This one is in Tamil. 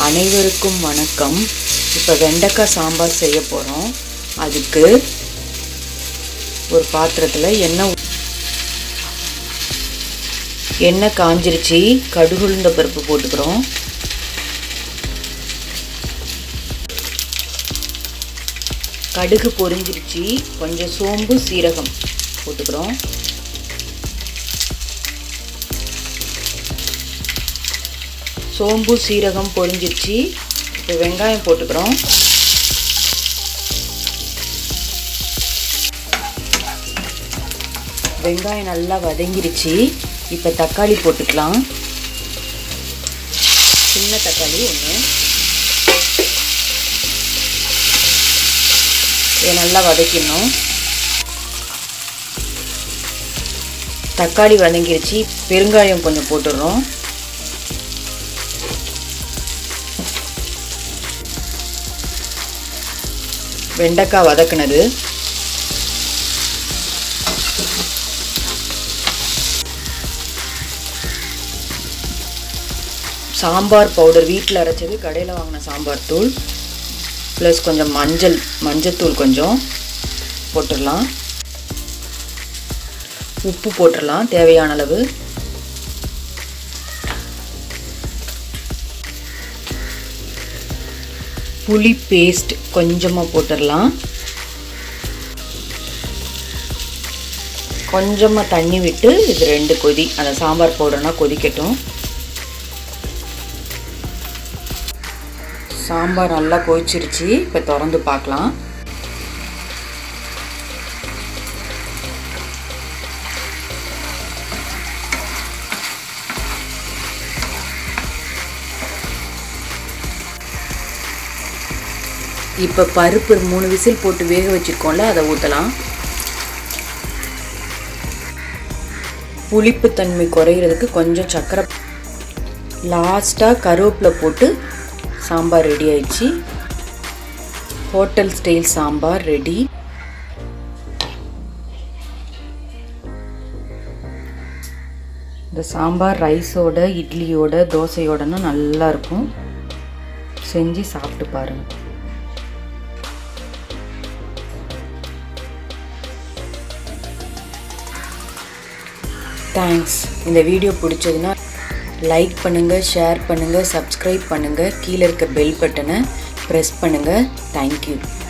அனைவருக்கும் வணக்கம் இப்போ வெண்டைக்காய் சாம்பார் செய்ய போகிறோம் அதுக்கு ஒரு பாத்திரத்தில் எண்ணெய் ஊ- எண்ணெய் காஞ்சிருச்சு கடுகுளுந்த பருப்பு போட்டுக்கிறோம் கடுகு பொரிஞ்சிருச்சு கொஞ்சம் சோம்பு சீரகம் போட்டுக்கிறோம் சோம்பு சீரகம் பொரிஞ்சிருச்சு இப்போ வெங்காயம் போட்டுக்கிறோம் வெங்காயம் நல்லா வதங்கிருச்சு இப்போ தக்காளி போட்டுக்கலாம் சின்ன தக்காளி ஒன்று இதை நல்லா வதக்கிடணும் தக்காளி வதங்கிருச்சு பெருங்காயம் கொஞ்சம் போட்டுடுறோம் வெண்டைக்காய் வதக்குனது சாம்பார் பவுடர் வீட்டில் அரைச்சது கடையில் வாங்கின சாம்பார் தூள் ப்ளஸ் கொஞ்சம் மஞ்சள் மஞ்சத்தூள் கொஞ்சம் போட்டுடலாம் உப்பு போட்டுடலாம் தேவையான அளவு புளி பேஸ்ட் கொஞ்சமாக போட்டுடலாம் கொஞ்சமாக தண்ணி விட்டு இது ரெண்டு கொதி அந்த சாம்பார் பவுடர்னா கொதிக்கட்டும் சாம்பார் நல்லா கொதிச்சிருச்சு இப்போ திறந்து பார்க்கலாம் இப்போ பருப்பு மூணு விசில் போட்டு வேக வச்சுருக்கோம்ல அதை ஊற்றலாம் புளிப்புத்தன்மை குறையிறதுக்கு கொஞ்சம் சர்க்கரை லாஸ்ட்டாக கருவேப்பிலை போட்டு சாம்பார் ரெடி ஆயிடுச்சு ஹோட்டல் ஸ்டைல் சாம்பார் ரெடி இந்த சாம்பார் ரைஸோட இட்லியோட தோசையோடனா நல்லா இருக்கும் செஞ்சு சாப்பிட்டு பாருங்கள் தேங்க்ஸ் இந்த வீடியோ பிடிச்சதுன்னா லைக் பண்ணுங்கள் ஷேர் பண்ணுங்கள் சப்ஸ்கிரைப் பண்ணுங்கள் கீழே இருக்க பெல் பட்டனை ப்ரெஸ் பண்ணுங்கள் தேங்க்யூ